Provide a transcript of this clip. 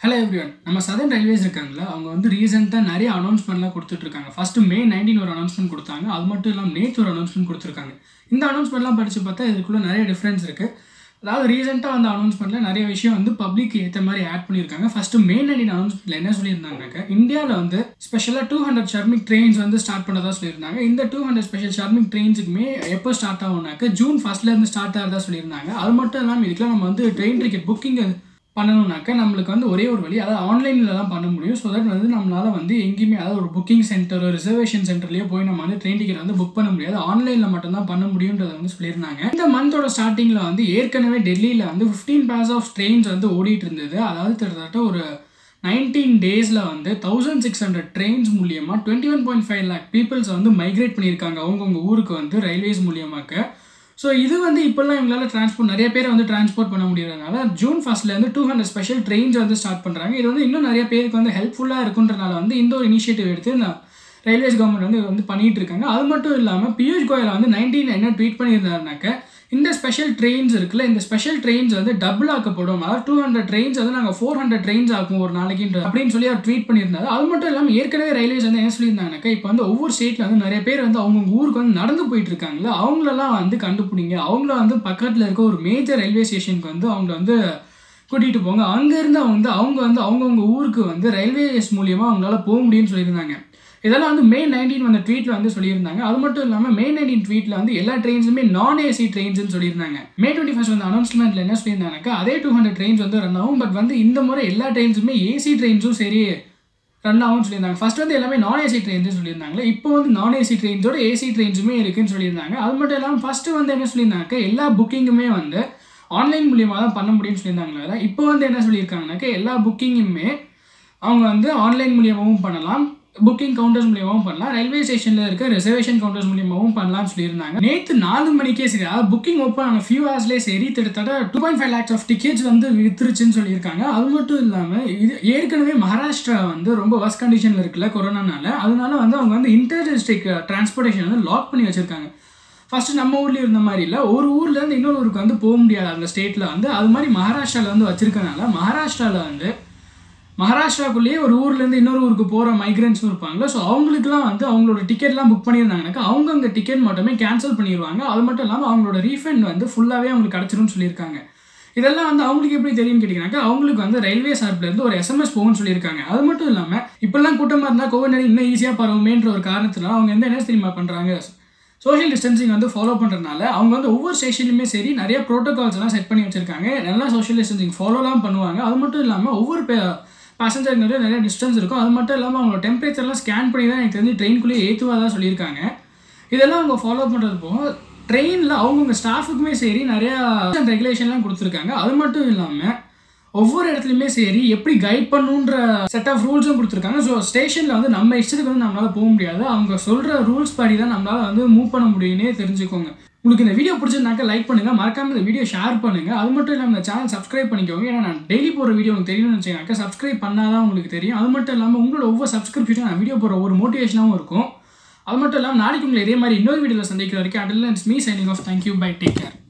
hello everyone நம்ம Sathan railways இருக்காங்களா அவங்க வந்து ரீசெண்டாக நிறைய அனௌன்ஸ்மெண்ட்லாம் கொடுத்துட்ருக்காங்க ஃபஸ்ட்டு மே நைன்டீன் ஒரு அனௌன்ஸ்மெண்ட் கொடுத்தாங்க அது மட்டும் இல்லாமல் நேற்று ஒரு அனௌன்ஸ்மெண்ட் கொடுத்துருக்காங்க இந்த அனௌன்ஸ்மெண்ட்லாம் படித்து பார்த்தா இதுக்குள்ளே நிறைய டிஃப்ரென்ஸ் இருக்குது அதாவது ரீசெண்டாக அந்த அனௌன்ஸ்மெண்ட்டில் நிறைய விஷயம் வந்து பப்ளிக் ஏற்ற மாதிரி ஆட் பண்ணியிருக்காங்க ஃபஸ்ட்டு மே நைன்டீன் அனௌன்ஸ்மெண்ட்டில் என்ன சொல்லியிருந்தாங்கனாக்க இந்தியாவில் வந்து ஸ்பெஷலாக டூ ஹண்ட்ரட் ஷர்மிக் ட்ரெயின்ஸ் வந்து ஸ்டார்ட் பண்ணதா சொல்லியிருந்தாங்க இந்த டூ ஹண்ட்ரட் ஸ்பெஷல் ஷர்மிக் ட்ரெயின்ஸுக்குமே எப்போ ஸ்டார்ட் ஆகும்னாக்க ஜூன் ஃபஸ்ட்லேருந்து ஸ்டார்ட் ஆகிறதா சொல்லியிருந்தாங்க அது மட்டும் இல்லாமல் இதுக்கெல்லாம் நம்ம வந்து ட்ரெயின் டிக்கெட் புக்கிங் பண்ணணும்னாக்க நம்மளுக்கு வந்து ஒரே ஒரு வழி அதாவது ஆன்லைனில் தான் பண்ண முடியும் ஸோ தட் வந்து நம்மளால் வந்து எங்கேயுமே அதாவது ஒரு புக்கிங் சென்டர் ரிசர்வேஷன் சென்டர்லேயே போய் நம்ம வந்து ட்ரெயின் டிக்கெட் வந்து புக் பண்ண முடியாது ஆன்லைனில் மட்டும்தான் பண்ண முடியுன்றதை வந்து சொல்லியிருந்தாங்க இந்த மந்தோட ஸ்டார்டிங்கில் வந்து ஏற்கனவே டெல்லியில் வந்து ஃபிஃப்டீன் பேர்ஸ் ஆஃப் ட்ரெயின்ஸ் வந்து ஓடிட்டு இருந்தது அதாவது கிட்டத்தட்ட ஒரு நைன்டீன் டேஸில் வந்து தௌசண்ட் சிக்ஸ் ஹண்ட்ரட் ட்ரெயின்ஸ் மூலியமாக twenty one point five lakh peoples வந்து மைக்ரேட் பண்ணியிருக்காங்க அவங்கவுங்க ஊருக்கு வந்து ரயில்வேஸ் மூலியமாக்க ஸோ இது வந்து இப்போல்லாம் இவங்களால டிரான்ஸ்போர்ட் நிறைய பேரை வந்து டிரான்ஸ்போர்ட் பண்ண முடியறதுனால ஜூன் ஃபஸ்ட்லேருந்து டூ ஹண்ட்ரட் ஸ்பெஷல் ட்ரெயின்ஸ் வந்து ஸ்டார்ட் பண்ணுறாங்க இது வந்து இன்னும் நிறைய பேருக்கு வந்து ஹெல்ப்ஃபுல்லாக இருக்குன்றனால வந்து இந்த ஒரு இனிஷியேட்டிவ் எடுத்து நான் ரயில்வேஸ் கவர்மெண்ட் வந்து வந்து பண்ணிட்டு இருக்காங்க அது மட்டும் இல்லாமல் பியூஷ் கோயல் வந்து நைன்டீன் என்ன ட்வீட் பண்ணியிருந்தாருனாக்க இந்த ஸ்பெஷல் ட்ரெயின்ஸ் இருக்குல்ல இந்த ஸ்பெஷல் ட்ரெயின்ஸ் வந்து டபுள் ஆக்கப்படும் அதாவது டூ ஹண்ட்ரட் ட்ரெயின்ஸ் வந்து நாங்கள் ஃபோர் ஹண்ட்ரட் ட்ரெயின்ஸ் ஆக்கும் ஒரு நாளைக்குன்ற அப்படின்னு சொல்லி அவர் ட்வீட் பண்ணியிருந்தாரு அது மட்டும் இல்லாமல் ஏற்கனவே ரயில்வேஸ் வந்து என்ன சொல்லியிருந்தாங்கனாக்கா இப்போ வந்து ஒவ்வொரு ஸ்டேட்டில் வந்து நிறைய பேர் வந்து அவங்கவுங்க ஊருக்கு வந்து நடந்து போயிட்டு இருக்காங்களா அவங்களெல்லாம் வந்து கண்டுபிடிங்க அவங்கள வந்து பக்கத்தில் இருக்க ஒரு மேஜர் ரயில்வே ஸ்டேஷனுக்கு வந்து அவங்கள வந்து கூட்டிகிட்டு போங்க அங்கேருந்து அவங்க வந்து அவங்க வந்து அவங்கவுங்க ஊருக்கு வந்து ரயில்வேஸ் மூலியமாக அவங்களால போக முடியும்னு சொல்லியிருந்தாங்க இதெல்லாம் வந்து மே நைன்டீன் வந்த ட்வீட்டில் வந்து சொல்லியிருந்தாங்க அது மட்டும் இல்லாமல் மே நைன்டீன் ட்வீட்டில் வந்து எல்லா ட்ரெயின்ஸுமே நான் ஏசி ட்ரெயின்ஸ்னு சொல்லியிருந்தாங்க மே டுவெண்ட்டி ஃபஸ்ட் வந்து அனௌன்ஸ்மெண்ட்டில் என்ன சொல்லியிருந்தாங்கனாக்கா அதே டூ ஹண்ட்ரட் ட்ரெயின்ஸ் வந்து ரன் ஆகும் பட் வந்து இந்த முறை எல்லா ட்ரெயின்ஸுமே ஏசி ட்ரெயின்ஸும் சரி ரன் ஆகும்னு சொல்லியிருந்தாங்க ஃபர்ஸ்ட் வந்து எல்லாமே நான் ஏசி ட்ரெயின்ஸ் சொல்லியிருந்தாங்க இப்போ வந்து நான் ஏசி ட்ரெயின்ஸோட ஏசி ட்ரெயின்ஸுமே இருக்குன்னு சொல்லியிருந்தாங்க அது மட்டும் இல்லாமல் ஃபஸ்ட்டு வந்து என்ன சொல்லியிருந்தாங்க எல்லா புக்கிங்குமே வந்து ஆன்லைன் மூலியமாக தான் பண்ண முடியும்னு சொல்லியிருந்தாங்களே இப்போ வந்து என்ன சொல்லியிருக்காங்கனாக்கா எல்லா புக்கிங்குமே அவங்க வந்து ஆன்லைன் மூலியமாகவும் பண்ணலாம் புக்கிங் கவுண்டர்ஸ் மூலியமாகவும் பண்ணலாம் ரயில்வே ஸ்டேஷனில் இருக்க ரிசர்வேஷன் கவுண்டர்ஸ் மூலியமாகவும் பண்ணலாம்னு சொல்லியிருந்தாங்க நேற்று நாலு மணிக்கே சரி அதாவது புக்கிங் ஓப்பன் ஆன ஃபியூ ஹவர்ஸ்லேயே சரி கிட்டத்தட்ட two point five lakhs of tickets வந்து வித்துருச்சுன்னு சொல்லியிருக்காங்க அது மட்டும் இல்லாமல் இது ஏற்கனவே மகாராஷ்டிரா வந்து ரொம்ப வர்ஸ் கண்டிஷனில் இருக்குல்ல கொரோனானால அதனால வந்து அவங்க வந்து இன்டர் டிஸ்ட்ரிக்ட் டிரான்ஸ்போர்ட்டேஷன் வந்து லாக் பண்ணி வச்சுருக்காங்க ஃபஸ்ட்டு நம்ம ஊர்லேயும் இருந்த மாதிரி இல்லை ஒரு ஊர்லேருந்து இன்னொரு ஊருக்கு வந்து போக முடியாது அந்த ஸ்டேட்டில் வந்து அது மாதிரி மகாராஷ்டிராவில் வந்து வச்சுருக்கனால மகாராஷ்டிராவில் வந்து மகாராஷ்டிராக்குள்ளேயே ஒரு ஊர்லேருந்து இன்னொரு ஊருக்கு போகிற மைக்ரன்ஸும் இருப்பாங்களோ ஸோ அவங்களுக்குலாம் வந்து அவங்களோட டிக்கெட்லாம் புக் பண்ணியிருந்தாங்கனாக்கா அவங்க அங்கே டிக்கெட் மட்டுமே கேன்சல் பண்ணிடுவாங்க அது மட்டும் இல்லாமல் அவங்களோட ரீஃபண்ட் வந்து ஃபுல்லாகவே அவங்களுக்கு கிடச்சிரும்னு சொல்லியிருக்காங்க இதெல்லாம் வந்து அவங்களுக்கு எப்படி தெரியும்னு கேட்டிங்கனாக்கா அவங்களுக்கு வந்து ரயில்வே சார்பிலேருந்து ஒரு எஸ்எம்எஸ் போகும்னு சொல்லியிருக்காங்க அது மட்டும் இல்லாமல் இப்போல்லாம் கூட்டமாக இருந்தால் கோவிட் நைன் இன்னும் ஈஸியாக பரவுமேன்ற ஒரு காரணத்தினால அவங்க வந்து என்ன தெரியுமா பண்ணுறாங்க சோஷியல் டிஸ்டன்சிங் வந்து ஃபாலோ பண்ணுறதுனால அவங்க வந்து ஒவ்வொரு ஸ்டேஷன்லையுமே சரி நிறைய ப்ரோட்டோகால்ஸ் எல்லாம் செட் பண்ணி வச்சிருக்காங்க நல்லா சோஷியல் டிஸ்டன்சிங் ஃபாலோலாம் பண்ணுவாங்க அது மட்டும் இல்லாமல் ஒவ்வொரு பேசஞ்சருங்கிட்ட நிறைய டிஸ்டன்ஸ் இருக்கும் அது மட்டும் இல்லாமல் அவங்களோட டெம்பரேச்சர்லாம் ஸ்கேன் பண்ணி தான் எனக்கு தெரிஞ்சு ட்ரெயின்குள்ளேயே ஏற்றுவாக தான் சொல்லியிருக்காங்க இதெல்லாம் அவங்க ஃபாலோ பண்ணுறது போக ட்ரெயினில் அவங்கவுங்க ஸ்டாஃபுக்குமே சரி நிறையா ரெகுலேஷன்லாம் கொடுத்துருக்காங்க அது மட்டும் இல்லாமல் ஒவ்வொரு இடத்துலையுமே சரி எப்படி கைட் பண்ணுன்ற செட் ஆஃப் ரூல்ஸும் கொடுத்துருக்காங்க ஸோ ஸ்டேஷனில் வந்து நம்ம இஷ்டத்துக்கு வந்து நம்மளால் போக முடியாது அவங்க சொல்கிற ரூல்ஸ் படி தான் நம்மளால் வந்து மூவ் பண்ண முடியும்னே தெரிஞ்சுக்கோங்க உங்களுக்கு இந்த வீடியோ பிடிச்சிருந்தாக்க லைக் பண்ணுங்கள் மறக்காம இந்த வீடியோ ஷேர் பண்ணுங்கள் அது மட்டும் இல்லாமல் இந்த சேனல் சப்ஸ்கிரைப் பண்ணிக்கோங்க ஏன்னா நான் டெய்லி போகிற வீடியோ உங்களுக்கு தெரியணும்னு வச்சுக்கோங்க சப்ஸ்கிரைப் பண்ணால் தான் உங்களுக்கு தெரியும் அது மட்டும் இல்லாமல் உங்களோட ஒவ்வொரு சப்ஸ்கிரிப்ஷனும் நான் வீடியோ போகிற ஒரு மோட்டிவேஷனாகவும் இருக்கும் அது மட்டும் இல்லாமல் நாளைக்கு உங்களை இதே மாதிரி இன்னொரு வீடியோவில் சந்திக்கிற வரைக்கும் Adil me signing off thank you bye take care